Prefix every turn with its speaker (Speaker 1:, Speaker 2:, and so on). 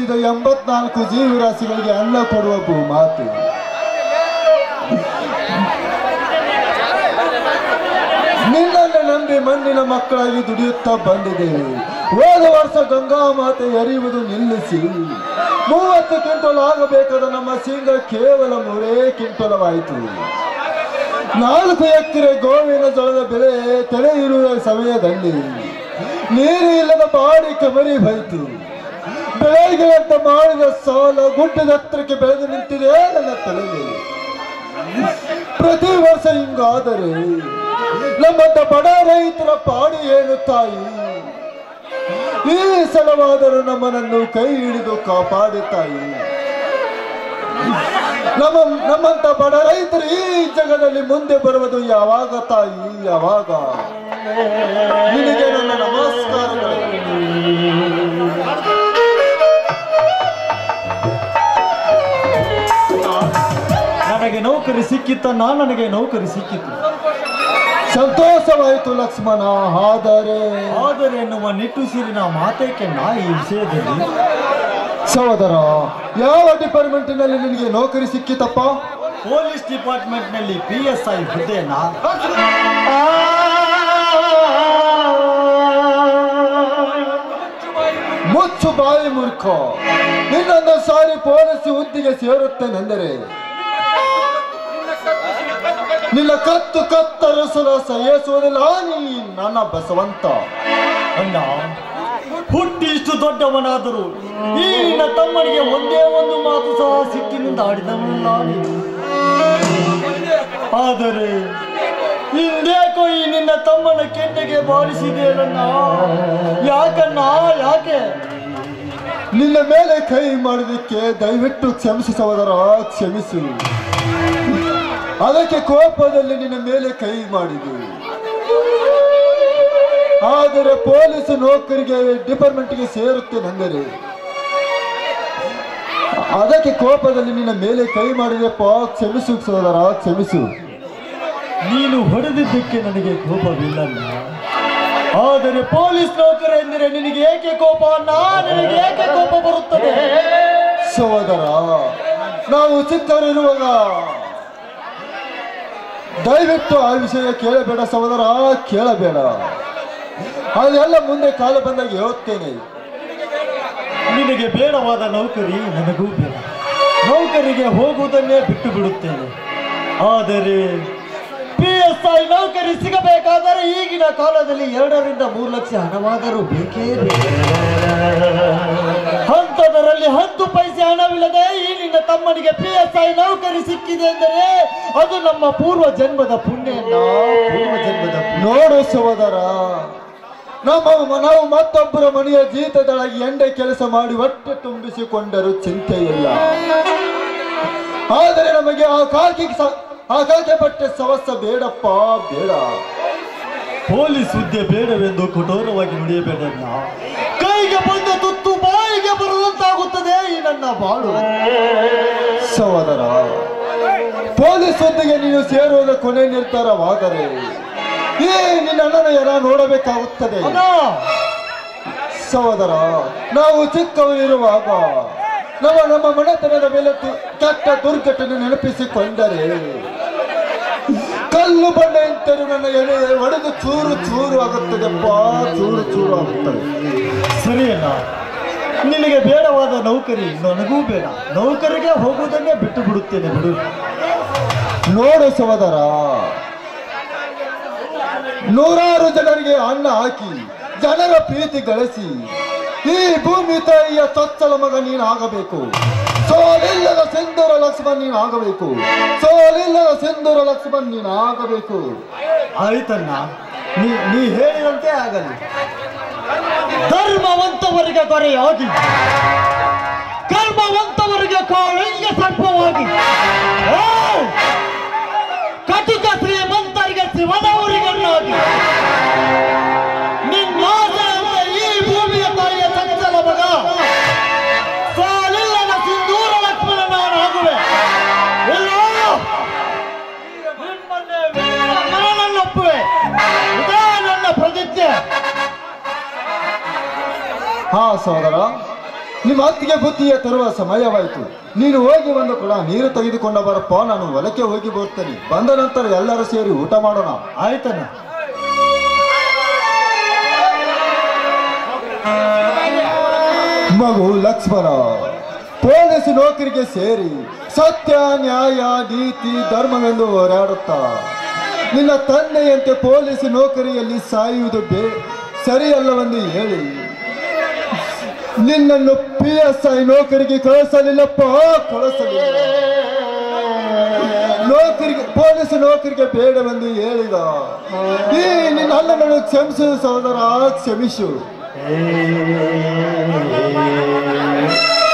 Speaker 1: ಹುಟ್ಟಿದ ಎಂಬತ್ನಾಲ್ಕು ಜೀವರಾಶಿಗಳಿಗೆ ಅನ್ನ ಕೊಡುವ ಭೂಮಾತೆ ನಿನ್ನನ್ನು ನಂಬಿ ಮಣ್ಣಿನ ಮಕ್ಕಳಾಗಿ ದುಡಿಯುತ್ತಾ ಬಂದಿದ್ದೇವೆ ಹೋದ ವರ್ಷ ಗಂಗಾ ಮಾತೆ ಎರಿಯುವುದು ನಿಲ್ಲಿಸಿ ಮೂವತ್ತು ಕ್ವಿಂಟಲ್ ಆಗಬೇಕಾದ ನಮ್ಮ ಶೇಂಗಾ ಕೇವಲ ಮೂರೇ ಕ್ವಿಂಟಲವಾಯಿತು ನಾಲ್ಕು ಎಕರೆ ಗೋವಿನ ಜಳದ ಬೆಳೆ ತೆರೆ ಇರುವ ಸಮಯದಲ್ಲಿ ನೀರು ಇಲ್ಲದ ಬಾಡಿ ಕಮರಿ ಹೋಯಿತು ಬೆಳೆಗಳಂತ ಮಾಡಿದ ಸಾಲ ಗುಡ್ಡದ ಹತ್ರಕ್ಕೆ ಬೆಳೆದು ನಿಂತಿದೆ ನನ್ನ ತಲೆ ಮೇಲೆ ಪ್ರತಿ ವರ್ಷ ಹಿಂಗಾದರೆ ನಮ್ಮಂತ ಬಡ ರೈತರ ಪಾಡಿ ಏನು ತಾಯಿ ಈ ಸಲವಾದರೂ ನಮ್ಮನನ್ನು ಕೈ ಹಿಡಿದು ಕಾಪಾಡಿ ತಾಯಿ ನಮ್ಮ ನಮ್ಮಂತ ಬಡ ರೈತರು ಈ ಜಗದಲ್ಲಿ ಮುಂದೆ ಬರುವುದು ಯಾವಾಗ ತಾಯಿ ಯಾವಾಗ ನಿನಗೆ ನನ್ನ ನಮಸ್ಕಾರಗಳು
Speaker 2: ನನಗೆ ನೌಕರಿ ಸಿಕ್ಕಿತ್ತನ್ನ ನನಗೆ ನೌಕರಿ ಸಿಕ್ಕಿತ್ತು
Speaker 1: ಸಂತೋಷವಾಯಿತು ಲಕ್ಷ್ಮಣ ಆದರೆ
Speaker 2: ಆದರೆ ಎನ್ನುವ ನಿಟ್ಟುಸಿರಿನ ಮಾತೇಕೆ ನಾ ಈ ವಿಷಯದಲ್ಲಿ
Speaker 1: ಸಹೋದರ ಯಾವ ಡಿಪಾರ್ಟ್ಮೆಂಟಿನಲ್ಲಿ ನಿನಗೆ ನೌಕರಿ ಸಿಕ್ಕಿತಪ್ಪ
Speaker 2: ಪೊಲೀಸ್ ಡಿಪಾರ್ಟ್ಮೆಂಟ್ ನಲ್ಲಿ ಪಿ ಎಸ್ ಐ ಹುದ್ದೆಯನ್ನ
Speaker 1: ಮುಚ್ಚು ಬಾಯಿ ಮೂರ್ಖ ಇನ್ನೊಂದು ಸಾರಿ ಪೊಲೀಸ್ ಹುದ್ದೆಗೆ ಸೇರುತ್ತೇನೆಂದರೆ ನಿನ್ನ ಕತ್ತು ಕತ್ತರಿಸಲು ಸಹಿಸುವುದಿಲ್ಲ ನೀ ನನ್ನ ಬಸವಂತ
Speaker 2: ಅಣ್ಣ ಹುಟ್ಟಿ ಇಷ್ಟು ದೊಡ್ಡವನಾದರೂ ಈ ನಿನ್ನ ತಮ್ಮನಿಗೆ ಒಂದೇ ಒಂದು ಮಾತು ಸಹ ಸಿಟ್ಟಿನಿಂದ ಆಡಿದವನಲ್ಲ ನೀನು. ಆದರೆ ಹಿಂದೇಕೋ ಈ ನಿನ್ನ ತಮ್ಮನ ಕೆನ್ನೆಗೆ ಬಾರಿಸಿದೆಯಲ್ಲ ಯಾಕಣ್ಣ ಯಾಕೆ
Speaker 1: ನಿನ್ನ ಮೇಲೆ ಕೈ ಮಾಡಿದಕ್ಕೆ ದಯವಿಟ್ಟು ಕ್ಷಮಿಸು ಸಹೋದರ ಕ್ಷಮಿಸು ಅದಕ್ಕೆ ಕೋಪದಲ್ಲಿ ನಿನ್ನ ಮೇಲೆ ಕೈ ಮಾಡಿದೆ ಆದರೆ ಪೊಲೀಸ್ ನೌಕರಿಗೆ ಡಿಪಾರ್ಟ್ಮೆಂಟ್ಗೆ ಸೇರುತ್ತೇನೆಂದರೆ ಅದಕ್ಕೆ ಕೋಪದಲ್ಲಿ ನಿನ್ನ ಮೇಲೆ ಕೈ ಮಾಡಿದೆಪ್ಪ ಕ್ಷಮಿಸು ಸಹೋದರ ಕ್ಷಮಿಸು
Speaker 2: ನೀನು ಹೊಡೆದಿದ್ದಕ್ಕೆ ನನಗೆ ಕೋಪವಿಲ್ಲಲ್ಲ ಆದರೆ ಪೊಲೀಸ್ ನೌಕರ ಎಂದರೆ ನಿನಗೆ ಏಕೆ ಕೋಪ ಅಣ್ಣ ನಿನಗೆ ಏಕೆ ಕೋಪ ಬರುತ್ತದೆ
Speaker 1: ಸಹೋದರ ನಾವು ಚಿಕ್ಕವರಿರುವಾಗ ದಯವಿಟ್ಟು ಆ ವಿಷಯ ಕೇಳಬೇಡ ಸಹೋದರ ಕೇಳಬೇಡ ಅದೆಲ್ಲ ಮುಂದೆ ಕಾಲ ಬಂದಾಗ ಹೇಳುತ್ತೇನೆ
Speaker 2: ನಿನಗೆ ಬೇಡವಾದ ನೌಕರಿ ನನಗೂ ಬೇಡ ನೌಕರಿಗೆ ಹೋಗುವುದನ್ನೇ ಬಿಟ್ಟು ಬಿಡುತ್ತೇನೆ ಆದರೆ ಪಿ ಎಸ್ ಐ ನೌಕರಿ ಸಿಗಬೇಕಾದರೆ ಈಗಿನ ಕಾಲದಲ್ಲಿ ಎರಡರಿಂದ ಮೂರು ಲಕ್ಷ ಹಣವಾದರೂ ಬೇಕೇ ಬೇಕು ಹಂತದರಲ್ಲಿ ಹತ್ತು ಪೈಸೆ ಹಣವಿಲ್ಲದೆ ಈ ನಿನ್ನ ತಮ್ಮನಿಗೆ ಪಿ ಎಸ್ ಐ ನೌಕರಿ ಸಿಕ್ಕಿದೆ ಎಂದರೆ ಅದು ನಮ್ಮ ಪೂರ್ವ ಜನ್ಮದ ಪುಣ್ಯನ ಪೂರ್ವ ಜನ್ಮದ ಪುಣ್ಯ.
Speaker 1: ನೋಡು ಸಹೋದರ ನಮ್ಮ ನಾವು ಮತ್ತೊಬ್ಬರ ಮನೆಯ ಜೀತದೊಳಗೆ ಎಂಡೆ ಕೆಲಸ ಮಾಡಿ ಹೊಟ್ಟೆ ತುಂಬಿಸಿಕೊಂಡರೂ ಚಿಂತೆ ಇಲ್ಲ ಆದರೆ ನಮಗೆ ಆ ಕಾಕಿ ಸ- ಆ ಕಾಕೆ ಬಟ್ಟೆ ಸವಸ ಬೇಡಪ್ಪ ಬೇಡ
Speaker 2: ಪೊಲೀಸ್ ಹುದ್ದೆ ಬೇಡವೆಂದು ಕಠೋರವಾಗಿ ನುಡಿಯಬೇಡಣ್ಣ ಕೈಗೆ ಬಂದ ತುತ್ತು ಬಾಯಿಗೆ ಬರುವಂತಾಗುತ್ತದೆ ಈ ನನ್ನ ಬಾಳು
Speaker 1: ಸಹೋದರ ಪೊಲೀಸ್ ಹುದ್ದೆಗೆ ನೀನು ಸೇರುವುದು ಕೊನೆ ನಿರ್ಧಾರವಾದರೆ ಈ ನಿನ್ನ ಅಣ್ಣನ ಎರ ನೋಡಬೇಕಾಗುತ್ತದೆ
Speaker 2: ಅಣ್ಣ
Speaker 1: ಸಹೋದರ ನಾವು ಚಿಕ್ಕವರಿರುವಾಗ ನಮ್ಮ ನಮ್ಮ ಮನೆತನದ ಮೇಲೆ ತು- ಕೆಟ್ಟ ದುರ್ಘಟನೆ ನೆನಪಿಸಿಕೊಂಡರೆ ಕಲ್ಲು ಬಂಡೆ ಅಂತರೂ ನನ್ನ ಎಲೆ ಒಡೆದು ಚೂರು ಚೂರು ಆಗುತ್ತದೆಪ್ಪ ಚೂರು ಚೂರು ಆಗುತ್ತದೆ
Speaker 2: ಸರಿ ಅಣ್ಣ ನಿನಗೆ ಬೇಡವಾದ ನೌಕರಿ ನನಗೂ ಬೇಡ ನೌಕರಿಗೆ ಹೋಗುವುದನ್ನೇ ಬಿಟ್ಟು ಬಿಡುತ್ತೇನೆ ಬಿಡು
Speaker 1: ನೋಡು ಸಹೋದರ ನೂರಾರು ಜನರಿಗೆ ಅನ್ನ ಹಾಕಿ ಜನರ ಪ್ರೀತಿ ಗಳಿಸಿ ಈ ಭೂಮಿ ತಾಯಿಯ ಚೊಚ್ಚಲ ಮಗ ನೀನು ಆಗಬೇಕು ಸೋಲಿಲ್ಲದ ಸಿಂಧೂರ ಲಕ್ಷ್ಮಣ್ ನೀನು ಆಗಬೇಕು ಸೋಲಿಲ್ಲದ ಸಿಂಧೂರ ಲಕ್ಷ್ಮಣ್ ನೀನು ಆಗಬೇಕು
Speaker 2: ಆಯ್ತಣ್ಣ ನೀ ನೀ ಹೇಳಿದಂತೆ ಆಗಲಿ ಧರ್ಮವಂತವರಿಗೆ ದೊರೆಯಾಗಿ ಕರ್ಮವಂತವರಿಗೆ ಕಾಳಿಂಗ ಸರ್ಪವಾಗಿ ಏ! ಕಟುಕ ಶ್ರೀಮಂತರಿಗೆ ಶಿವನವರಿಗನ್ನಾಗಿ ನಿನ್ನಾಸೆಯಂತೆ ಈ ಭೂಮಿಯ ತಾಯಿಯ ಚಂಚಲ ಮಗ ಸಾಲಿಲ್ಲದ ಸಿಂಧೂರ ಲಕ್ಷ್ಮಣ ನಾನಾಗುವೆ ಇಲ್ಲ ನಾನನ್ನೊಪ್ಪುವೆ ಇದೇ ನನ್ನ ಪ್ರತಿಜ್ಞೆ
Speaker 1: ಹಾ ಸಹೋದರ ನಿಮ್ಮ ಅತ್ತಿಗೆ ಬುದ್ಧಿಯ ತರುವ ಸಮಯವಾಯಿತು ನೀನು ಹೋಗಿ ಒಂದು ಕೂಡ ನೀರು ತೆಗೆದುಕೊಂಡ ಬರಪ್ಪ ನಾನು ಹೊಲಕ್ಕೆ ಹೋಗಿ ಬರ್ತೇನೆ ಬಂದ ನಂತರ ಎಲ್ಲರೂ ಸೇರಿ ಊಟ ಮಾಡೋಣ
Speaker 2: ಆಯ್ತಣ್ಣ
Speaker 1: ಮಗು ಲಕ್ಷ್ಮಣ ಪೊಲೀಸ್ ನೌಕರಿಗೆ ಸೇರಿ ಸತ್ಯ ನ್ಯಾಯ ನೀತಿ ಧರ್ಮವೆಂದು ಹೋರಾಡುತ್ತಾ ನಿನ್ನ ತಂದೆಯಂತೆ ಪೊಲೀಸ್ ನೌಕರಿಯಲ್ಲಿ ಸಾಯುವುದು ಬೇ ಸರಿಯಲ್ಲವೆಂದು ಹೇಳಿ ನಿನ್ನನ್ನು ಪಿ ಎಸ್ ಐ ನೌಕರಿಗೆ ಕಳಿಸಲಿಲ್ಲಪ್ಪ ಕಳಿಸಲಿಲ್ಲ ನೌಕರಿಗೆ ಪೊಲೀಸ್ ನೌಕರಿಗೆ ಬೇಡವೆಂದು ಹೇಳಿದ ಈ ನಿನ್ನ ಅಣ್ಣನನ್ನು ಕ್ಷಮಿಸು ಸಹೋದರ ಕ್ಷಮಿಸು